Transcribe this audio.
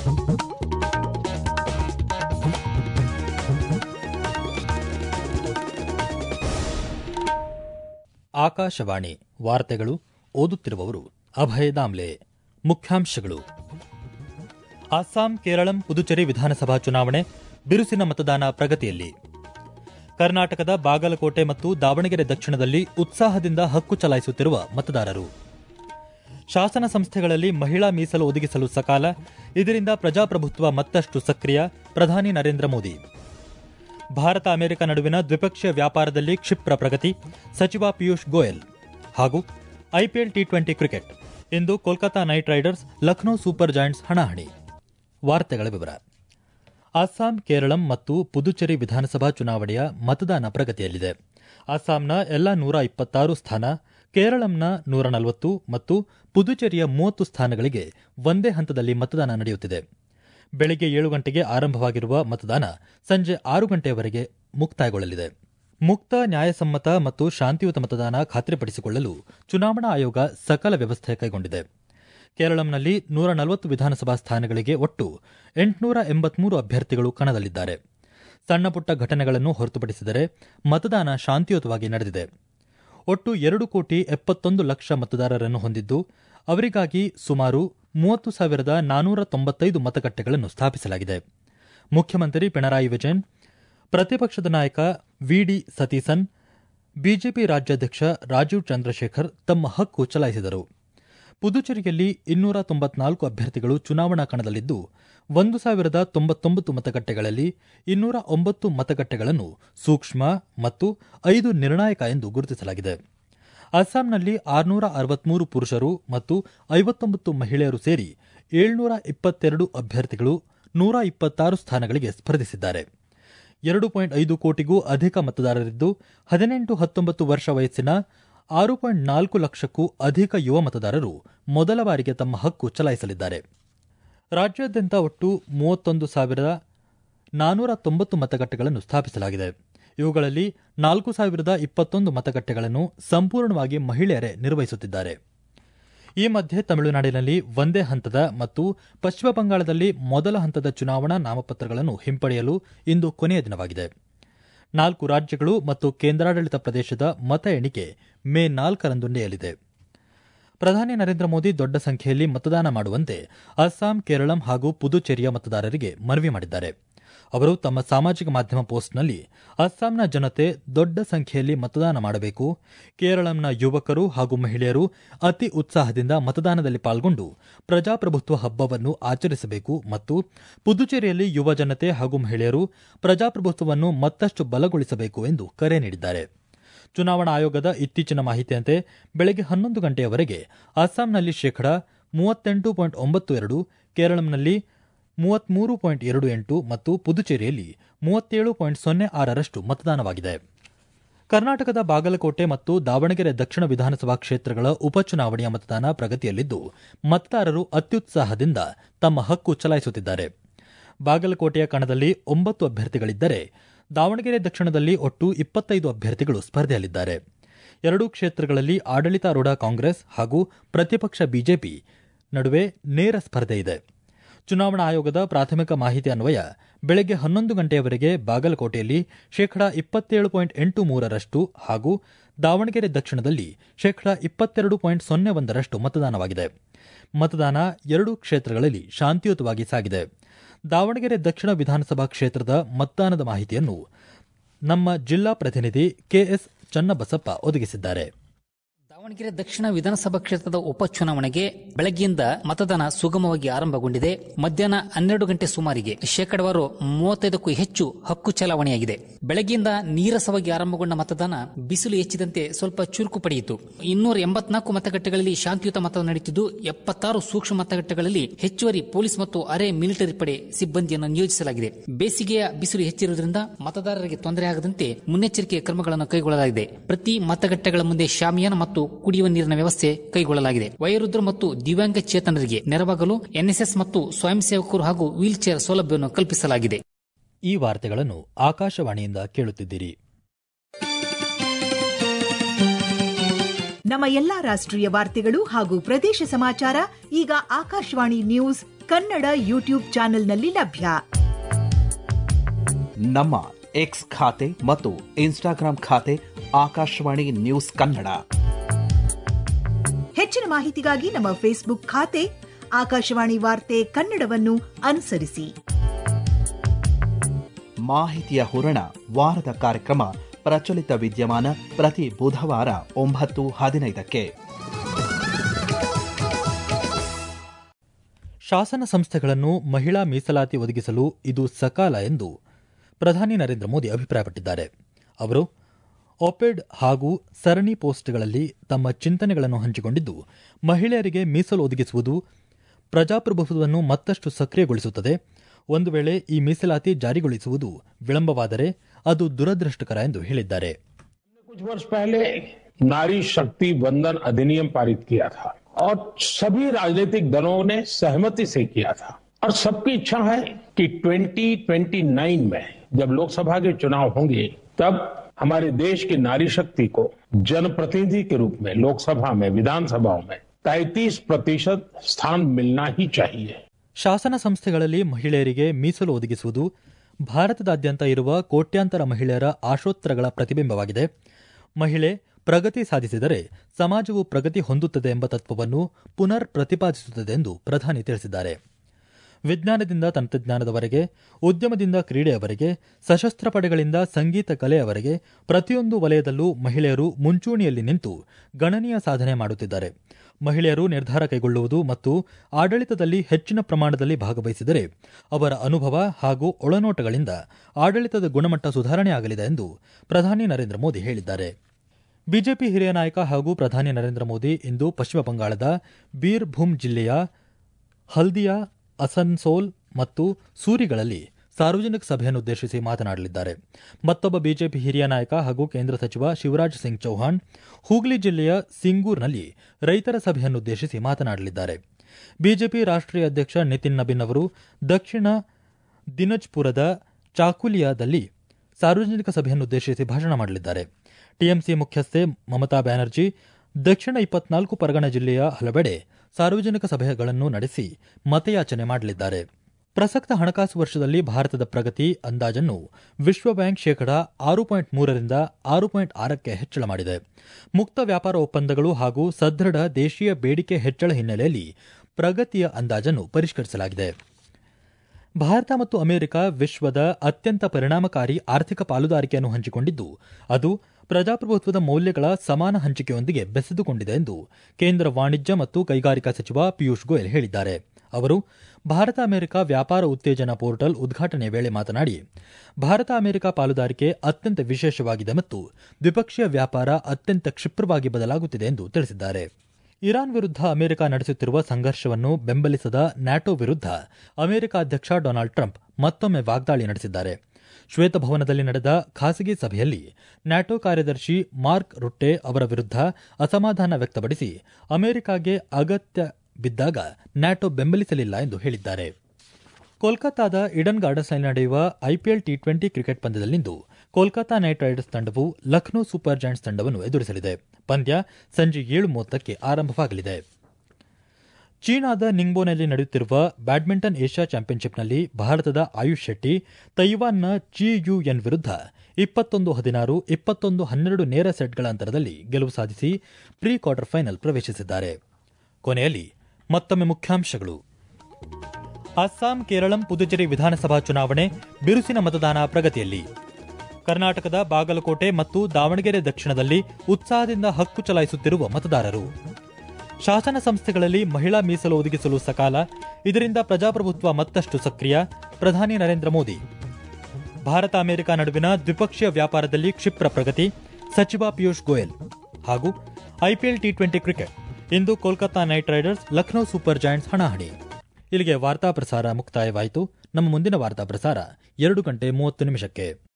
ಆಕಾಶವಾಣಿ ವಾರ್ತೆಗಳು ಓದುತ್ತಿರುವವರು ಅಭಯ ದಾಮ್ಲೆ ಮುಖ್ಯಾಂಶಗಳು ಅಸ್ಸಾಂ ಕೇರಳಂ ಪುದುಚೇರಿ ವಿಧಾನಸಭಾ ಚುನಾವಣೆ ಬಿರುಸಿನ ಮತದಾನ ಪ್ರಗತಿಯಲ್ಲಿ ಕರ್ನಾಟಕದ ಬಾಗಲಕೋಟೆ ಮತ್ತು ದಾವಣಗೆರೆ ದಕ್ಷಿಣದಲ್ಲಿ ಉತ್ಸಾಹದಿಂದ ಹಕ್ಕು ಚಲಾಯಿಸುತ್ತಿರುವ ಮತದಾರರು ಶಾಸನ ಸಂಸ್ಥೆಗಳಲ್ಲಿ ಮಹಿಳಾ ಮೀಸಲು ಒದಗಿಸಲು ಸಕಾಲ ಇದರಿಂದ ಪ್ರಜಾಪ್ರಭುತ್ವ ಮತ್ತಷ್ಟು ಸಕ್ರಿಯ ಪ್ರಧಾನಿ ನರೇಂದ್ರ ಮೋದಿ ಭಾರತ ಅಮೆರಿಕ ನಡುವಿನ ದ್ವಿಪಕ್ಷೀಯ ವ್ಯಾಪಾರದಲ್ಲಿ ಕ್ಷಿಪ್ರ ಪ್ರಗತಿ ಸಚಿವ ಪಿಯೂಷ್ ಗೋಯಲ್ ಹಾಗೂ ಐಪಿಎಲ್ ಟಿ ಟ್ವೆಂಟಿ ಕ್ರಿಕೆಟ್ ಇಂದು Kolkata knight riders Lucknow super giants ಹಣಾಹಣಿ ವಾರ್ತೆಗಳ ವಿವರ ಅಸ್ಸಾಂ ಕೇರಳಂ ಮತ್ತು ಪುದುಚೇರಿ ವಿಧಾನಸಭಾ ಚುನಾವಣೆಯ ಮತದಾನ ಪ್ರಗತಿಯಲ್ಲಿದೆ ಅಸ್ಸಾಂನ ಎಲ್ಲ ನೂರ ಇಪ್ಪತ್ತಾರು ಸ್ಥಾನ ಕೇರಳಂನ ನೂರ ನಲವತ್ತು ಮತ್ತು ಪುದುಚೇರಿಯ ಮೂವತ್ತು ಸ್ಥಾನಗಳಿಗೆ ಒಂದೇ ಹಂತದಲ್ಲಿ ಮತದಾನ ನಡೆಯುತ್ತಿದೆ ಬೆಳಗ್ಗೆ ಏಳು ಗಂಟೆಗೆ ಆರಂಭವಾಗಿರುವ ಮತದಾನ ಸಂಜೆ ಆರು ಗಂಟೆಯವರೆಗೆ ಮುಕ್ತಾಯಗೊಳ್ಳಲಿದೆ ಮುಕ್ತ ನ್ಯಾಯಸಮ್ಮತ ಮತ್ತು ಶಾಂತಿಯುತ ಮತದಾನ ಖಾತ್ರಿಪಡಿಸಿಕೊಳ್ಳಲು ಚುನಾವಣಾ ಆಯೋಗ ಸಕಲ ವ್ಯವಸ್ಥೆ ಕೈಗೊಂಡಿದೆ ಕೇರಳಂನಲ್ಲಿ ನೂರ ನಲವತ್ತು ವಿಧಾನಸಭಾ ಸ್ಥಾನಗಳಿಗೆ ಒಟ್ಟು ಎಂಟುನೂರ ಎಂಬತ್ಮೂರು ಅಭ್ಯರ್ಥಿಗಳು ಕಣದಲ್ಲಿದ್ದಾರೆ ಸಣ್ಣಪುಟ್ಟ ಘಟನೆಗಳನ್ನು ಹೊರತುಪಡಿಸಿದರೆ ಮತದಾನ ಶಾಂತಿಯುತವಾಗಿ ನಡೆದಿದೆ ಒಟ್ಟು ಎರಡು ಕೋಟಿ ಎಪ್ಪತ್ತೊಂದು ಲಕ್ಷ ಮತದಾರರನ್ನು ಹೊಂದಿದ್ದು ಅವರಿಗಾಗಿ ಸುಮಾರು ಮೂವತ್ತು ಸಾವಿರದ ನಾನೂರ ತೊಂಬತ್ತೈದು ಮತಗಟ್ಟೆಗಳನ್ನು ಸ್ಥಾಪಿಸಲಾಗಿದೆ ಮುಖ್ಯಮಂತ್ರಿ ಪಿಣರಾಯಿ ವಿಜಯನ್ ಪ್ರತಿಪಕ್ಷದ ನಾಯಕ ವಿಡಿ ಸತೀಸನ್ ಬಿಜೆಪಿ ರಾಜ್ಯಾಧ್ಯಕ್ಷ ರಾಜೀವ್ ಚಂದ್ರಶೇಖರ್ ತಮ್ಮ ಹಕ್ಕು ಚಲಾಯಿಸಿದರು ಪುದುಚೇರಿಯಲ್ಲಿ ಇನ್ನೂರ ತೊಂಬತ್ನಾಲ್ಕು ಅಭ್ಯರ್ಥಿಗಳು ಚುನಾವಣಾ ಕಣದಲ್ಲಿದ್ದು ಒಂದು ಸಾವಿರದ ತೊಂಬತ್ತೊಂಬತ್ತು ಮತಗಟ್ಟೆಗಳಲ್ಲಿ ಇನ್ನೂರ ಒಂಬತ್ತು ಮತಗಟ್ಟೆಗಳನ್ನು ಸೂಕ್ಷ್ಮ ಮತ್ತು ಐದು ನಿರ್ಣಾಯಕ ಎಂದು ಗುರುತಿಸಲಾಗಿದೆ ಅಸ್ಸಾಂನಲ್ಲಿ ಆರುನೂರ ಅರವತ್ಮೂರು ಪುರುಷರು ಮತ್ತು ಐವತ್ತೊಂಬತ್ತು ಮಹಿಳೆಯರು ಸೇರಿ ಏಳ್ನೂರ ಇಪ್ಪತ್ತೆರಡು ಅಭ್ಯರ್ಥಿಗಳು ನೂರ ಇಪ್ಪತ್ತಾರು ಸ್ಥಾನಗಳಿಗೆ ಸ್ಪರ್ಧಿಸಿದ್ದಾರೆ ಎರಡು ಪಾಯಿಂಟ್ ಐದು ಕೋಟಿಗೂ ಅಧಿಕ ಮತದಾರರಿದ್ದು ಹದಿನೆಂಟು ಹತ್ತೊಂಬತ್ತು ವರ್ಷ ವಯಸ್ಸಿನ ಆರು ಪಾಯಿಂಟ್ ನಾಲ್ಕು ಲಕ್ಷಕ್ಕೂ ಅಧಿಕ ಯುವ ಮತದಾರರು ಮೊದಲ ಬಾರಿಗೆ ತಮ್ಮ ಹಕ್ಕು ಚಲಾಯಿಸಲಿದ್ದಾರೆ ರಾಜ್ಯಾದ್ಯಂತ ಒಟ್ಟು ಮೂವತ್ತೊಂದು ಸಾವಿರದ ನಾನೂರ ತೊಂಬತ್ತು ಮತಗಟ್ಟೆಗಳನ್ನು ಸ್ಥಾಪಿಸಲಾಗಿದೆ ಇವುಗಳಲ್ಲಿ ನಾಲ್ಕು ಸಾವಿರದ ಇಪ್ಪತ್ತೊಂದು ಮತಗಟ್ಟೆಗಳನ್ನು ಸಂಪೂರ್ಣವಾಗಿ ಮಹಿಳೆಯರೇ ನಿರ್ವಹಿಸುತ್ತಿದ್ದಾರೆ ಈ ಮಧ್ಯೆ ತಮಿಳುನಾಡಿನಲ್ಲಿ ಒಂದೇ ಹಂತದ ಮತ್ತು ಪಶ್ಚಿಮ ಬಂಗಾಳದಲ್ಲಿ ಮೊದಲ ಹಂತದ ಚುನಾವಣಾ ನಾಮಪತ್ರಗಳನ್ನು ಹಿಂಪಡೆಯಲು ಇಂದು ಕೊನೆಯ ದಿನವಾಗಿದೆ ನಾಲ್ಕು ರಾಜ್ಯಗಳು ಮತ್ತು ಕೇಂದ್ರಾಡಳಿತ ಪ್ರದೇಶದ ಮತ ಎಣಿಕೆ ಮೇ ನಾಲ್ಕರಂದು ನಡೆಯಲಿದೆ ಪ್ರಧಾನಿ ನರೇಂದ್ರ ಮೋದಿ ದೊಡ್ಡ ಸಂಖ್ಯೆಯಲ್ಲಿ ಮತದಾನ ಮಾಡುವಂತೆ ಅಸ್ಸಾಂ ಕೇರಳಂ ಹಾಗೂ ಪುದುಚೇರಿಯ ಮತದಾರರಿಗೆ ಮನವಿ ಮಾಡಿದ್ದಾರೆ ಅವರು ತಮ್ಮ ಸಾಮಾಜಿಕ ಮಾಧ್ಯಮ ಪೋಸ್ಟ್ನಲ್ಲಿ ಅಸ್ಸಾಂನ ಜನತೆ ದೊಡ್ಡ ಸಂಖ್ಯೆಯಲ್ಲಿ ಮತದಾನ ಮಾಡಬೇಕು ಕೇರಳಂನ ಯುವಕರು ಹಾಗೂ ಮಹಿಳೆಯರು ಅತಿ ಉತ್ಸಾಹದಿಂದ ಮತದಾನದಲ್ಲಿ ಪಾಲ್ಗೊಂಡು ಪ್ರಜಾಪ್ರಭುತ್ವ ಹಬ್ಬವನ್ನು ಆಚರಿಸಬೇಕು ಮತ್ತು ಪುದುಚೇರಿಯಲ್ಲಿ ಯುವ ಜನತೆ ಹಾಗೂ ಮಹಿಳೆಯರು ಪ್ರಜಾಪ್ರಭುತ್ವವನ್ನು ಮತ್ತಷ್ಟು ಬಲಗೊಳಿಸಬೇಕು ಎಂದು ಕರೆ ನೀಡಿದ್ದಾರೆ ಚುನಾವಣಾ ಆಯೋಗದ ಇತ್ತೀಚಿನ ಮಾಹಿತಿಯಂತೆ ಬೆಳಗ್ಗೆ ಹನ್ನೊಂದು ಗಂಟೆಯವರೆಗೆ ಅಸ್ಸಾಂನಲ್ಲಿ ಶೇಕಡಾ ಮೂವತ್ತೆಂಟು ಪಾಯಿಂಟ್ ಒಂಬತ್ತು ಎರಡು ಕೇರಳಂನಲ್ಲಿ ಮೂವತ್ಮೂರು ಪಾಯಿಂಟ್ ಎರಡು ಎಂಟು ಮತ್ತು ಪುದುಚೇರಿಯಲ್ಲಿ ಮೂವತ್ತೇಳು ಪಾಯಿಂಟ್ ಸೊನ್ನೆ ಆರರಷ್ಟು ಮತದಾನವಾಗಿದೆ ಕರ್ನಾಟಕದ ಬಾಗಲಕೋಟೆ ಮತ್ತು ದಾವಣಗೆರೆ ದಕ್ಷಿಣ ವಿಧಾನಸಭಾ ಕ್ಷೇತ್ರಗಳ ಉಪಚುನಾವಣೆಯ ಮತದಾನ ಪ್ರಗತಿಯಲ್ಲಿದ್ದು ಮತದಾರರು ಅತ್ಯುತ್ಸಾಹದಿಂದ ತಮ್ಮ ಹಕ್ಕು ಚಲಾಯಿಸುತ್ತಿದ್ದಾರೆ ಬಾಗಲಕೋಟೆಯ ಕಣದಲ್ಲಿ ಒಂಬತ್ತು ಅಭ್ಯರ್ಥಿಗಳಿದ್ದರೆ ದಾವಣಗೆರೆ ದಕ್ಷಿಣದಲ್ಲಿ ಒಟ್ಟು ಇಪ್ಪತ್ತೈದು ಅಭ್ಯರ್ಥಿಗಳು ಸ್ಪರ್ಧೆಯಲ್ಲಿದ್ದಾರೆ ಎರಡೂ ಕ್ಷೇತ್ರಗಳಲ್ಲಿ ಆಡಳಿತಾರೂಢ ಕಾಂಗ್ರೆಸ್ ಹಾಗೂ ಪ್ರತಿಪಕ್ಷ ಬಿಜೆಪಿ ನಡುವೆ ನೇರ ಸ್ಪರ್ಧೆ ಇದೆ ಚುನಾವಣಾ ಆಯೋಗದ ಪ್ರಾಥಮಿಕ ಮಾಹಿತಿ ಅನ್ವಯ ಬೆಳಗ್ಗೆ ಹನ್ನೊಂದು ಗಂಟೆಯವರೆಗೆ ಬಾಗಲಕೋಟೆಯಲ್ಲಿ ಶೇಕಡಾ ಇಪ್ಪತ್ತೇಳು ಪಾಯಿಂಟ್ ಎಂಟು ಮೂರರಷ್ಟು ಹಾಗೂ ದಾವಣಗೆರೆ ದಕ್ಷಿಣದಲ್ಲಿ ಶೇಕಡಾ ಇಪ್ಪತ್ತೆರಡು ಪಾಯಿಂಟ್ ಸೊನ್ನೆ ಒಂದರಷ್ಟು ಮತದಾನವಾಗಿದೆ ಮತದಾನ ಎರಡೂ ಕ್ಷೇತ್ರಗಳಲ್ಲಿ ಶಾಂತಿಯುತವಾಗಿ ಸಾಗಿದೆ ದಾವಣಗೆರೆ ದಕ್ಷಿಣ ವಿಧಾನಸಭಾ ಕ್ಷೇತ್ರದ ಮತದಾನದ ಮಾಹಿತಿಯನ್ನು ನಮ್ಮ ಜಿಲ್ಲಾ ಪ್ರತಿನಿಧಿ ಕೆಎಸ್ ಚನ್ನಬಸಪ್ಪ ಒದಗಿಸಿದ್ದಾರೆ ದಾವಣಗೆರೆ ದಕ್ಷಿಣ ವಿಧಾನಸಭಾ ಕ್ಷೇತ್ರದ ಉಪಚುನಾವಣೆಗೆ ಬೆಳಗ್ಗೆಯಿಂದ ಮತದಾನ ಸುಗಮವಾಗಿ ಆರಂಭಗೊಂಡಿದೆ ಮಧ್ಯಾಹ್ನ ಹನ್ನೆರಡು ಗಂಟೆ ಸುಮಾರಿಗೆ ಶೇಕಡವಾರು ಮೂವತ್ತೈದಕ್ಕೂ ಹೆಚ್ಚು ಹಕ್ಕು ಚಲಾವಣೆಯಾಗಿದೆ ಬೆಳಗ್ಗೆಯಿಂದ ನೀರಸವಾಗಿ ಆರಂಭಗೊಂಡ ಮತದಾನ ಬಿಸಿಲು ಹೆಚ್ಚಿದಂತೆ ಸ್ವಲ್ಪ ಚುರುಕು ಪಡೆಯಿತು ಇನ್ನೂರ ಎಂಬತ್ನಾಲ್ಕು ಮತಗಟ್ಟೆಗಳಲ್ಲಿ ಶಾಂತಿಯುತ ಮತದಾನ ನಡೆಯುತ್ತಿದ್ದು ಎಪ್ಪತ್ತಾರು ಸೂಕ್ಷ್ಮ ಮತಗಟ್ಟೆಗಳಲ್ಲಿ ಹೆಚ್ಚುವರಿ ಪೊಲೀಸ್ ಮತ್ತು ಅರೆ ಮಿಲಿಟರಿ ಪಡೆ ಸಿಬ್ಬಂದಿಯನ್ನು ನಿಯೋಜಿಸಲಾಗಿದೆ ಬೇಸಿಗೆಯ ಬಿಸಿಲು ಹೆಚ್ಚಿರುವುದರಿಂದ ಮತದಾರರಿಗೆ ತೊಂದರೆಯಾಗದಂತೆ ಮುನ್ನೆಚ್ಚರಿಕೆ ಕ್ರಮಗಳನ್ನು ಕೈಗೊಳ್ಳಲಾಗಿದೆ ಪ್ರತಿ ಮತಗಟ್ಟೆಗಳ ಮುಂದೆ ಶಾಮಿಯಾನ ಮತ್ತು ಕುಡಿಯುವ ನೀರಿನ ವ್ಯವಸ್ಥೆ ಕೈಗೊಳ್ಳಲಾಗಿದೆ ವಯೋವೃದ್ಧರು ಮತ್ತು ದಿವ್ಯಾಂಗ ಚೇತನರಿಗೆ ನೆರವಾಗಲು ಎನ್ಎಸ್ಎಸ್ ಮತ್ತು ಸ್ವಯಂ ಸೇವಕರು ಹಾಗೂ ವೀಲ್ ಚೇರ್ ಸೌಲಭ್ಯವನ್ನು ಕಲ್ಪಿಸಲಾಗಿದೆ ಈ ವಾರ್ತೆಗಳನ್ನು ಆಕಾಶವಾಣಿಯಿಂದ ಕೇಳುತ್ತಿದ್ದೀರಿ ನಮ್ಮ ಎಲ್ಲಾ ರಾಷ್ಟ್ರೀಯ ವಾರ್ತೆಗಳು ಹಾಗೂ ಪ್ರದೇಶ ಸಮಾಚಾರ ಈಗ ಆಕಾಶವಾಣಿ ನ್ಯೂಸ್ ಕನ್ನಡ ಯೂಟ್ಯೂಬ್ ಚಾನೆಲ್ನಲ್ಲಿ ಲಭ್ಯ ನಮ್ಮ ಎಕ್ಸ್ ಖಾತೆ ಮತ್ತು ಇನ್ಸ್ಟಾಗ್ರಾಂ ಖಾತೆ ಆಕಾಶವಾಣಿ ನ್ಯೂಸ್ ಕನ್ನಡ ಹೆಚ್ಚಿನ ಮಾಹಿತಿಗಾಗಿ ನಮ್ಮ ಫೇಸ್ಬುಕ್ ಖಾತೆ ಆಕಾಶವಾಣಿ ವಾರ್ತೆ ಕನ್ನಡವನ್ನು ಅನುಸರಿಸಿ ಮಾಹಿತಿಯ ಹೂರಣ ವಾರದ ಕಾರ್ಯಕ್ರಮ ಪ್ರಚಲಿತ ವಿದ್ಯಮಾನ ಪ್ರತಿ ಬುಧವಾರ ಒಂಬತ್ತು ಹದಿನೈದಕ್ಕೆ ಶಾಸನ ಸಂಸ್ಥೆಗಳನ್ನು ಮಹಿಳಾ ಮೀಸಲಾತಿ ಒದಗಿಸಲು ಇದು ಸಕಾಲ ಎಂದು ಪ್ರಧಾನಿ ನರೇಂದ್ರ ಮೋದಿ ಅಭಿಪ್ರಾಯಪಟ್ಟಿದ್ದಾರೆ ಅವರು ಒಪೆಡ್ ಹಾಗೂ ಸರಣಿ ಪೋಸ್ಟ್ಗಳಲ್ಲಿ ತಮ್ಮ ಚಿಂತನೆಗಳನ್ನು ಹಂಚಿಕೊಂಡಿದ್ದು ಮಹಿಳೆಯರಿಗೆ ಮೀಸಲು ಒದಗಿಸುವುದು ಪ್ರಜಾಪ್ರಭುತ್ವವನ್ನು ಮತ್ತಷ್ಟು ಸಕ್ರಿಯಗೊಳಿಸುತ್ತದೆ ಒಂದು ವೇಳೆ ಈ ಮೀಸಲಾತಿ ಜಾರಿಗೊಳಿಸುವುದು ವಿಳಂಬವಾದರೆ ಅದು ದುರದೃಷ್ಟಕರ ಎಂದು ಹೇಳಿದ್ದಾರೆ कुछ वर्ष पहले नारी शक्ति वंदन अधिनियम पारित किया था और सभी राजनीतिक दलों ने सहमति से किया था और सबकी इच्छा है कि 2029 में जब लोकसभा के चुनाव होंगे तब हमारे देश की नारी शक्ति को जनप्रतिनिधि के रूप में लोकसभा में विधानसभाओं में 33 प्रतिशत स्थान मिलना ही चाहिए ಶಾಸನ ಸಂಸ್ಥೆಗಳಲ್ಲಿ ಮಹಿಳೆಯರಿಗೆ ಮೀಸಲು ಒದಗಿಸುವುದು ಭಾರತದಾದ್ಯಂತ ಇರುವ ಕೋಟ್ಯಾಂತರ ಮಹಿಳೆಯರ ಆಶೋತ್ತರಗಳ ಪ್ರತಿಬಿಂಬವಾಗಿದೆ ಮಹಿಳೆ ಪ್ರಗತಿ ಸಾಧಿಸಿದರೆ ಸಮಾಜವು ಪ್ರಗತಿ ಹೊಂದುತ್ತದೆ ಎಂಬ ತತ್ವವನ್ನು ಪುನರ್ ಪ್ರತಿಪಾದಿಸುತ್ತದೆ ಎಂದು ಪ್ರಧಾನಿ ತಿಳಿಸಿದ್ದಾರೆ ವಿಜ್ಞಾನದಿಂದ ತಂತ್ರಜ್ಞಾನದವರೆಗೆ ಉದ್ಯಮದಿಂದ ಕ್ರೀಡೆಯವರೆಗೆ ಸಶಸ್ತ್ರ ಪಡೆಗಳಿಂದ ಸಂಗೀತ ಕಲೆಯವರೆಗೆ ಪ್ರತಿಯೊಂದು ವಲಯದಲ್ಲೂ ಮಹಿಳೆಯರು ಮುಂಚೂಣಿಯಲ್ಲಿ ನಿಂತು ಗಣನೀಯ ಸಾಧನೆ ಮಾಡುತ್ತಿದ್ದಾರೆ ಮಹಿಳೆಯರು ನಿರ್ಧಾರ ಕೈಗೊಳ್ಳುವುದು ಮತ್ತು ಆಡಳಿತದಲ್ಲಿ ಹೆಚ್ಚಿನ ಪ್ರಮಾಣದಲ್ಲಿ ಭಾಗವಹಿಸಿದರೆ ಅವರ ಅನುಭವ ಹಾಗೂ ಒಳನೋಟಗಳಿಂದ ಆಡಳಿತದ ಗುಣಮಟ್ಟ ಸುಧಾರಣೆಯಾಗಲಿದೆ ಎಂದು ಪ್ರಧಾನಿ ನರೇಂದ್ರ ಮೋದಿ ಹೇಳಿದ್ದಾರೆ ಬಿಜೆಪಿ ಹಿರಿಯ ನಾಯಕ ಹಾಗೂ ಪ್ರಧಾನಿ ನರೇಂದ್ರ ಮೋದಿ ಇಂದು ಪಶ್ಚಿಮ ಬಂಗಾಳದ ಬೀರ್ಭೂಮ್ ಜಿಲ್ಲೆಯ ಹಲ್ದಿಯಾ ಅಸನ್ಸೋಲ್ ಮತ್ತು ಸೂರಿಗಳಲ್ಲಿ ಸಾರ್ವಜನಿಕ ಸಭೆಯನ್ನುದ್ದೇಶಿಸಿ ಮಾತನಾಡಲಿದ್ದಾರೆ ಮತ್ತೊಬ್ಬ ಬಿಜೆಪಿ ಹಿರಿಯ ನಾಯಕ ಹಾಗೂ ಕೇಂದ್ರ ಸಚಿವ ಶಿವರಾಜ್ ಸಿಂಗ್ ಚೌಹಾಣ್ ಹೂಗ್ಲಿ ಜಿಲ್ಲೆಯ ಸಿಂಗೂರ್ನಲ್ಲಿ ರೈತರ ಸಭೆಯನ್ನುದ್ದೇಶಿಸಿ ಮಾತನಾಡಲಿದ್ದಾರೆ ಬಿಜೆಪಿ ರಾಷ್ಟ್ರೀಯ ಅಧ್ಯಕ್ಷ ನಿತಿನ್ ನಬಿನ್ ಅವರು ದಕ್ಷಿಣ ದಿನಜ್ಪುರದ ಚಾಕುಲಿಯಾದಲ್ಲಿ ಸಾರ್ವಜನಿಕ ಸಭೆಯನ್ನುದ್ದೇಶಿಸಿ ಭಾಷಣ ಮಾಡಲಿದ್ದಾರೆ ಟಿಎಂಸಿ ಮುಖ್ಯಸ್ಥೆ ಮಮತಾ ಬ್ಯಾನರ್ಜಿ ದಕ್ಷಿಣ ಇಪ್ಪತ್ನಾಲ್ಕು ಪರಗಣ ಜಿಲ್ಲೆಯ ಹಲವೆಡೆ ಸಾರ್ವಜನಿಕ ಸಭೆಗಳನ್ನು ನಡೆಸಿ ಮತಯಾಚನೆ ಮಾಡಲಿದ್ದಾರೆ ಪ್ರಸಕ್ತ ಹಣಕಾಸು ವರ್ಷದಲ್ಲಿ ಭಾರತದ ಪ್ರಗತಿ ಅಂದಾಜನ್ನು ವಿಶ್ವ ಬ್ಯಾಂಕ್ ಶೇಕಡಾ ಆರು ಪಾಯಿಂಟ್ ಮೂರರಿಂದ ಆರು ಪಾಯಿಂಟ್ ಆರಕ್ಕೆ ಹೆಚ್ಚಳ ಮಾಡಿದೆ ಮುಕ್ತ ವ್ಯಾಪಾರ ಒಪ್ಪಂದಗಳು ಹಾಗೂ ಸದೃಢ ದೇಶೀಯ ಬೇಡಿಕೆ ಹೆಚ್ಚಳ ಹಿನ್ನೆಲೆಯಲ್ಲಿ ಪ್ರಗತಿಯ ಅಂದಾಜನ್ನು ಪರಿಷ್ಕರಿಸಲಾಗಿದೆ ಭಾರತ ಮತ್ತು ಅಮೆರಿಕ ವಿಶ್ವದ ಅತ್ಯಂತ ಪರಿಣಾಮಕಾರಿ ಆರ್ಥಿಕ ಪಾಲುದಾರಿಕೆಯನ್ನು ಹಂಚಿಕೊಂಡಿದ್ದು ಅದು ಪ್ರಜಾಪ್ರಭುತ್ವದ ಮೌಲ್ಯಗಳ ಸಮಾನ ಹಂಚಿಕೆಯೊಂದಿಗೆ ಬೆಸೆದುಕೊಂಡಿದೆ ಎಂದು ಕೇಂದ್ರ ವಾಣಿಜ್ಯ ಮತ್ತು ಕೈಗಾರಿಕಾ ಸಚಿವ ಪಿಯೂಷ್ ಗೋಯಲ್ ಹೇಳಿದ್ದಾರೆ ಅವರು ಭಾರತ ಅಮೆರಿಕ ವ್ಯಾಪಾರ ಉತ್ತೇಜನ ಪೋರ್ಟಲ್ ಉದ್ಘಾಟನೆ ವೇಳೆ ಮಾತನಾಡಿ ಭಾರತ ಅಮೆರಿಕ ಪಾಲುದಾರಿಕೆ ಅತ್ಯಂತ ವಿಶೇಷವಾಗಿದೆ ಮತ್ತು ದ್ವಿಪಕ್ಷೀಯ ವ್ಯಾಪಾರ ಅತ್ಯಂತ ಕ್ಷಿಪ್ರವಾಗಿ ಬದಲಾಗುತ್ತಿದೆ ಎಂದು ತಿಳಿಸಿದ್ದಾರೆ ಇರಾನ್ ವಿರುದ್ಧ ಅಮೆರಿಕ ನಡೆಸುತ್ತಿರುವ ಸಂಘರ್ಷವನ್ನು ಬೆಂಬಲಿಸದ ನ್ಯಾಟೋ ವಿರುದ್ಧ ಅಮೆರಿಕ ಅಧ್ಯಕ್ಷ ಡೊನಾಲ್ಡ್ ಟ್ರಂಪ್ ಮತ್ತೊಮ್ಮೆ ವಾಗ್ದಾಳಿ ನಡೆಸಿದ್ದಾರೆ ಶ್ವೇತಭವನದಲ್ಲಿ ನಡೆದ ಖಾಸಗಿ ಸಭೆಯಲ್ಲಿ ನ್ಯಾಟೋ ಕಾರ್ಯದರ್ಶಿ ಮಾರ್ಕ್ ರುಟ್ಟೆ ಅವರ ವಿರುದ್ಧ ಅಸಮಾಧಾನ ವ್ಯಕ್ತಪಡಿಸಿ ಅಮೆರಿಕಾಗೆ ಅಗತ್ಯ ಬಿದ್ದಾಗ ನ್ಯಾಟೋ ಬೆಂಬಲಿಸಲಿಲ್ಲ ಎಂದು ಹೇಳಿದ್ದಾರೆ ಕೋಲ್ಕತ್ತಾದ ಇಡನ್ ಗಾರ್ಡನ್ಸ್ನಲ್ಲಿ ನಡೆಯುವ ಐಪಿಎಲ್ ಟಿ ಟ್ವೆಂಟಿ ಕ್ರಿಕೆಟ್ ಪಂದ್ಯದಲ್ಲಿಂದು ಕೋಲ್ಕತಾ ನೈಟ್ ರೈಡರ್ಸ್ ತಂಡವು ಲಖನೌ ಸೂಪರ್ ಜಾಯಿಂಟ್ಸ್ ತಂಡವನ್ನು ಎದುರಿಸಲಿದೆ ಪಂದ್ಯ ಸಂಜೆ ಏಳು ಮೂವತ್ತಕ್ಕೆ ಆರಂಭವಾಗಲಿದೆ ಚೀನಾದ ನಿಂಗ್ಬೋನಲ್ಲಿ ನಡೆಯುತ್ತಿರುವ ಬ್ಯಾಡ್ಮಿಂಟನ್ ಏಷ್ಯಾ ಚಾಂಪಿಯನ್ಶಿಪ್ನಲ್ಲಿ ಭಾರತದ ಆಯುಷ್ ಶೆಟ್ಟಿ ತೈವಾನ್ನ ಚಿ ಯು ಎನ್ ವಿರುದ್ಧ ಇಪ್ಪತ್ತೊಂದು ಹದಿನಾರು ಇಪ್ಪತ್ತೊಂದು ಹನ್ನೆರಡು ನೇರ ಸೆಟ್ಗಳ ಅಂತರದಲ್ಲಿ ಗೆಲುವು ಸಾಧಿಸಿ ಪ್ರೀ ಕ್ವಾರ್ಟರ್ ಫೈನಲ್ ಪ್ರವೇಶಿಸಿದ್ದಾರೆ ಕೊನೆಯಲ್ಲಿ ಮತ್ತೊಮ್ಮೆ ಮುಖ್ಯಾಂಶಗಳು ಅಸ್ಸಾಂ ಕೇರಳಂ ಪುದುಚೇರಿ ವಿಧಾನಸಭಾ ಚುನಾವಣೆ ಬಿರುಸಿನ ಮತದಾನ ಪ್ರಗತಿಯಲ್ಲಿ ಕರ್ನಾಟಕದ ಬಾಗಲಕೋಟೆ ಮತ್ತು ದಾವಣಗೆರೆ ದಕ್ಷಿಣದಲ್ಲಿ ಉತ್ಸಾಹದಿಂದ ಹಕ್ಕು ಚಲಾಯಿಸುತ್ತಿರುವ ಮತದಾರರು ಶಾಸನ ಸಂಸ್ಥೆಗಳಲ್ಲಿ ಮಹಿಳಾ ಮೀಸಲು ಒದಗಿಸಲು ಸಕಾಲ ಇದರಿಂದ ಪ್ರಜಾಪ್ರಭುತ್ವ ಮತ್ತಷ್ಟು ಸಕ್ರಿಯ ಪ್ರಧಾನಿ ನರೇಂದ್ರ ಮೋದಿ ಭಾರತ ಅಮೆರಿಕ ನಡುವಿನ ದ್ವಿಪಕ್ಷೀಯ ವ್ಯಾಪಾರದಲ್ಲಿ ಕ್ಷಿಪ್ರ ಪ್ರಗತಿ ಸಚಿವ ಪಿಯೂಷ್ ಗೋಯಲ್ ಹಾಗೂ ಐಪಿಎಲ್ ಟಿ ಟ್ವೆಂಟಿ ಕ್ರಿಕೆಟ್ ಇಂದು Kolkata knight riders Lucknow super giants ಹಣಾಹಣಿ ಇಲ್ಲಿಗೆ ವಾರ್ತಾ ಪ್ರಸಾರ ಮುಕ್ತಾಯವಾಯಿತು ನಮ್ಮ ಮುಂದಿನ ವಾರ್ತಾ ಪ್ರಸಾರ ಎರಡು ಗಂಟೆ ಮೂವತ್ತು ನಿಮಿಷಕ್ಕೆ